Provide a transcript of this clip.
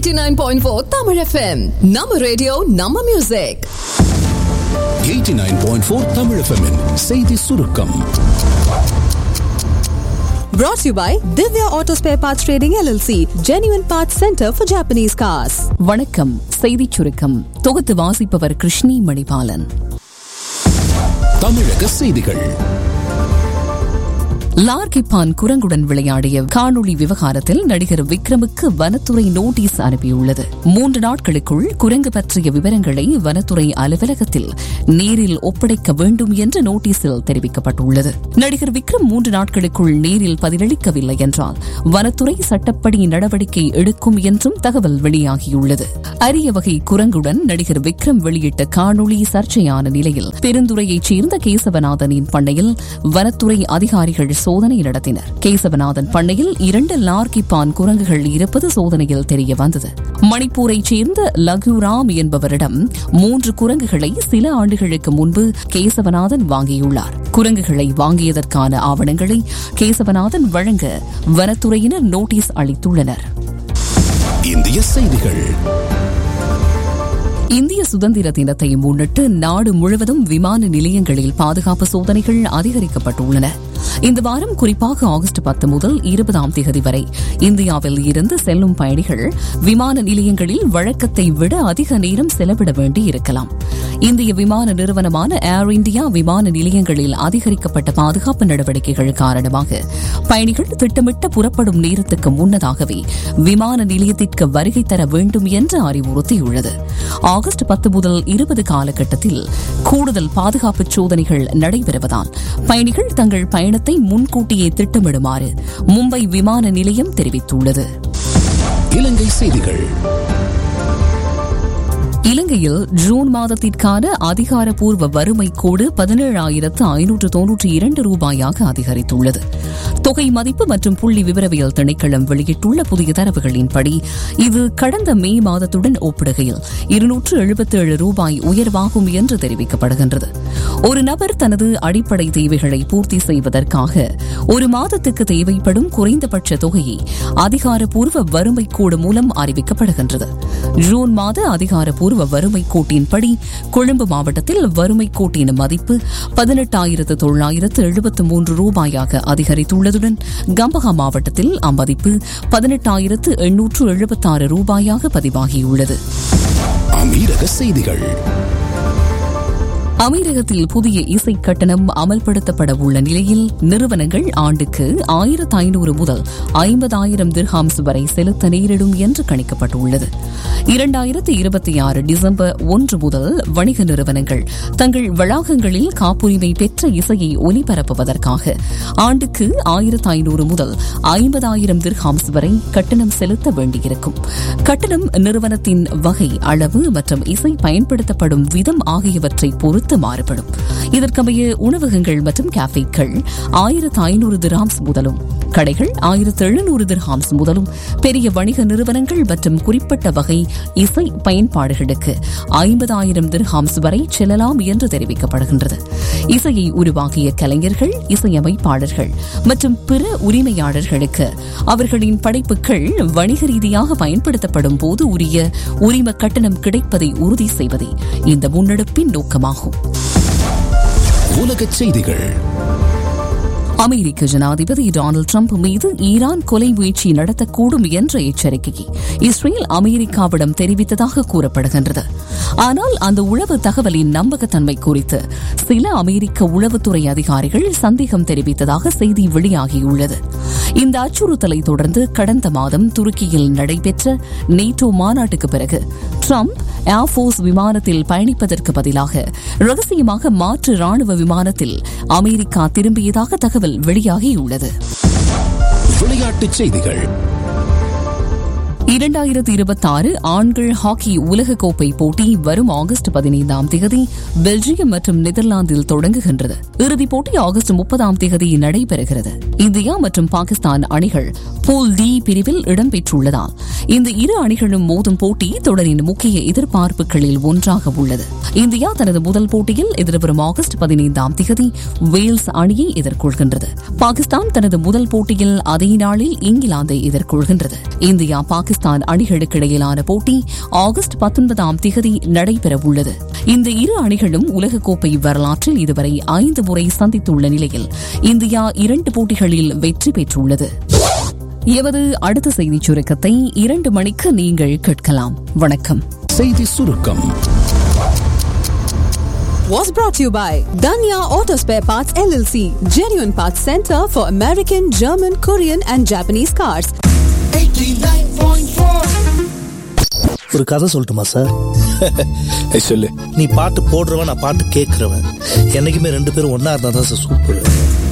89.4 Tamil FM நம்ம radio நம்ம music 89.4 Tamil FM -இன் செய்தி சுருக்கம் Brought to you by Divya Auto Spare Parts Trading LLC, Genuine Parts Center for Japanese Cars. வணக்கம் செய்திச் சுருக்கம் தொகுத்து வாசிப்பவர் கிருஷ்ணி மணிபாலன் தமிழக செய்திகள் லார்கிப்பான் குரங்குடன் விளையாடிய காணொளி விவகாரத்தில் நடிகர் விக்ரமுக்கு வனத்துறை நோட்டீஸ் அனுப்பியுள்ளது மூன்று நாட்களுக்குள் குரங்கு பற்றிய விவரங்களை வனத்துறை அலுவலகத்தில் நேரில் ஒப்படைக்க வேண்டும் என்று நோட்டீஸில் தெரிவிக்கப்பட்டுள்ளது நடிகர் விக்ரம் மூன்று நாட்களுக்குள் நேரில் பதிலளிக்கவில்லை என்றால் வனத்துறை சட்டப்படி நடவடிக்கை எடுக்கும் என்றும் தகவல் வெளியாகியுள்ளது அரிய வகை குரங்குடன் நடிகர் விக்ரம் வெளியிட்ட காணொளி சர்ச்சையான நிலையில் பெருந்துறையைச் சேர்ந்த கேசவநாதனின் பண்ணையில் வனத்துறை அதிகாரிகள் சோதனை நடத்தினர் கேசவநாதன் பண்ணையில் இரண்டு லார்கிப்பான் குரங்குகள் இருப்பது சோதனையில் தெரிய வந்தது மணிப்பூரைச் சேர்ந்த லகுராம் என்பவரிடம் மூன்று குரங்குகளை சில ஆண்டுகளுக்கு முன்பு கேசவநாதன் வாங்கியுள்ளார் குரங்குகளை வாங்கியதற்கான ஆவணங்களை கேசவநாதன் வழங்க வனத்துறையினர் நோட்டீஸ் அளித்துள்ளனர் இந்திய செய்திகள் இந்திய சுதந்திர தினத்தை முன்னிட்டு நாடு முழுவதும் விமான நிலையங்களில் பாதுகாப்பு சோதனைகள் அதிகரிக்கப்பட்டுள்ளன இந்த வாரம் குறிப்பாக ஆகஸ்ட் பத்து முதல் இருபதாம் தேதி வரை இந்தியாவில் இருந்து செல்லும் பயணிகள் விமான நிலையங்களில் வழக்கத்தை விட அதிக நேரம் செலவிட வேண்டி இருக்கலாம் இந்திய விமான நிறுவனமான ஏர் இந்தியா விமான நிலையங்களில் அதிகரிக்கப்பட்ட பாதுகாப்பு நடவடிக்கைகள் காரணமாக பயணிகள் திட்டமிட்ட புறப்படும் நேரத்துக்கு முன்னதாகவே விமான நிலையத்திற்கு வருகை தர வேண்டும் என்று அறிவுறுத்தியுள்ளது ஆகஸ்ட் பத்து முதல் இருபது காலகட்டத்தில் கூடுதல் பாதுகாப்பு சோதனைகள் நடைபெறுவதால் பயணிகள் தங்கள் பயணத்தை முன்கூட்டியே திட்டமிடுமாறு மும்பை விமான நிலையம் தெரிவித்துள்ளது இலங்கை செய்திகள் இலங்கையில் ஜூன் மாதத்திற்கான அதிகாரப்பூர்வ வறுமை கோடு பதினேழாயிரத்து ஐநூற்று தொன்னூற்றி இரண்டு ரூபாயாக அதிகரித்துள்ளது தொகை மதிப்பு மற்றும் புள்ளி விவரவியல் திணைக்களம் வெளியிட்டுள்ள புதிய தரவுகளின்படி இது கடந்த மே மாதத்துடன் ஒப்பிடுகையில் இருநூற்று எழுபத்தேழு ரூபாய் உயர்வாகும் என்று தெரிவிக்கப்படுகின்றது ஒரு நபர் தனது அடிப்படை தேவைகளை பூர்த்தி செய்வதற்காக ஒரு மாதத்துக்கு தேவைப்படும் குறைந்தபட்ச தொகையை அதிகாரப்பூர்வ வறுமை கோடு மூலம் அறிவிக்கப்படுகின்றது ஜூன் மாத அதிகாரப்பூர்வ வறுமை கோட்டின்படி கொழும்பு மாவட்டத்தில் வறுமை கோட்டின் மதிப்பு பதினெட்டாயிரத்து தொள்ளாயிரத்து எழுபத்து மூன்று ரூபாயாக அதிகரித்துள்ளதுடன் கம்பஹா மாவட்டத்தில் அம்மதிப்பு பதினெட்டாயிரத்து எண்ணூற்று எழுபத்தாறு ரூபாயாக பதிவாகியுள்ளது அமீரக செய்திகள் அமீரகத்தில் புதிய இசை கட்டணம் அமல்படுத்தப்பட உள்ள நிலையில் நிறுவனங்கள் ஆண்டுக்கு ஆயிரத்து ஐநூறு முதல் ஐம்பதாயிரம் திர்ஹாம்ஸ் வரை செலுத்த நேரிடும் என்று கணிக்கப்பட்டுள்ளது இரண்டாயிரத்து இருபத்தி ஆறு டிசம்பர் ஒன்று முதல் வணிக நிறுவனங்கள் தங்கள் வளாகங்களில் காப்புரிமை பெற்ற இசையை ஒலிபரப்புவதற்காக ஆண்டுக்கு ஆயிரத்து ஐநூறு முதல் ஐம்பதாயிரம் திர்ஹாம்ஸ் வரை கட்டணம் செலுத்த வேண்டியிருக்கும் கட்டணம் நிறுவனத்தின் வகை அளவு மற்றும் இசை பயன்படுத்தப்படும் விதம் ஆகியவற்றை பொறுத்து மாறுபடும் இதற்கமைய உணவகங்கள் மற்றும் கேஃபேக்கள் ஆயிரத்து ஐநூறு திராம்ஸ் முதலும் கடைகள் ஆயிரத்து எழுநூறு திர்ஹாம்ஸ் முதலும் பெரிய வணிக நிறுவனங்கள் மற்றும் குறிப்பிட்ட வகை இசை பயன்பாடுகளுக்கு ஐம்பதாயிரம் திர்ஹாம்ஸ் வரை செல்லலாம் என்று தெரிவிக்கப்படுகின்றது இசையை உருவாக்கிய கலைஞர்கள் இசையமைப்பாளர்கள் மற்றும் பிற உரிமையாளர்களுக்கு அவர்களின் படைப்புகள் வணிக ரீதியாக பயன்படுத்தப்படும் போது உரிய உரிம கட்டணம் கிடைப்பதை உறுதி செய்வதே இந்த முன்னெடுப்பின் நோக்கமாகும் உலக செய்திகள் அமெரிக்க ஜனாதிபதி டொனால்டு டிரம்ப் மீது ஈரான் கொலை முயற்சி நடத்தக்கூடும் என்ற எச்சரிக்கையை இஸ்ரேல் அமெரிக்காவிடம் தெரிவித்ததாக கூறப்படுகின்றது ஆனால் அந்த உளவு தகவலின் நம்பகத்தன்மை குறித்து சில அமெரிக்க உளவுத்துறை அதிகாரிகள் சந்தேகம் தெரிவித்ததாக செய்தி வெளியாகியுள்ளது இந்த அச்சுறுத்தலை தொடர்ந்து கடந்த மாதம் துருக்கியில் நடைபெற்ற நேட்டோ மாநாட்டுக்கு பிறகு ட்ரம்ப் ஏர்போர்ஸ் விமானத்தில் பயணிப்பதற்கு பதிலாக ரகசியமாக மாற்று ராணுவ விமானத்தில் அமெரிக்கா திரும்பியதாக தகவல் வெளியாகியுள்ளது விளையாட்டுச் செய்திகள் இரண்டாயிரத்தி இருபத்தி ஆறு ஆண்கள் ஹாக்கி உலகக்கோப்பை போட்டி வரும் ஆகஸ்ட் பதினைந்தாம் தேதி பெல்ஜியம் மற்றும் நெதர்லாந்தில் தொடங்குகின்றது இறுதிப் போட்டி ஆகஸ்ட் முப்பதாம் தேதி நடைபெறுகிறது இந்தியா மற்றும் பாகிஸ்தான் அணிகள் பூல் டி பிரிவில் இடம்பெற்றுள்ளதால் இந்த இரு அணிகளும் மோதும் போட்டி தொடரின் முக்கிய எதிர்பார்ப்புகளில் ஒன்றாக உள்ளது இந்தியா தனது முதல் போட்டியில் எதிர்வரும் ஆகஸ்ட் பதினைந்தாம் தேதி வேல்ஸ் அணியை எதிர்கொள்கின்றது பாகிஸ்தான் தனது முதல் போட்டியில் அதே நாளில் இங்கிலாந்தை எதிர்கொள்கின்றது இந்தியா பாகிஸ்தான் அணிகளுக்கு இடையிலான போட்டி ஆகஸ்ட் பத்தொன்பதாம் தேதி நடைபெறவுள்ளது இந்த இரு அணிகளும் உலகக்கோப்பை வரலாற்றில் இதுவரை ஐந்து முறை சந்தித்துள்ள நிலையில் இந்தியா இரண்டு போட்டிகளில் வெற்றி பெற்றுள்ளது எமது அடுத்த செய்திச் சுருக்கத்தை இரண்டு மணிக்கு நீங்கள் கேட்கலாம் வணக்கம் செய்தி சுருக்கம் Was brought to you by Danya Auto Spare Parts LLC, genuine parts center for American, German, Korean, and Japanese cars. ஒரு கதை சொல்லட்டுமா சார் சொல்லு நீ பாட்டு போடுறவன் நான் பாட்டு கேட்கறவன் என்னைக்குமே ரெண்டு பேரும் ஒன்னா இருந்தா தான் சார் சூப்பர்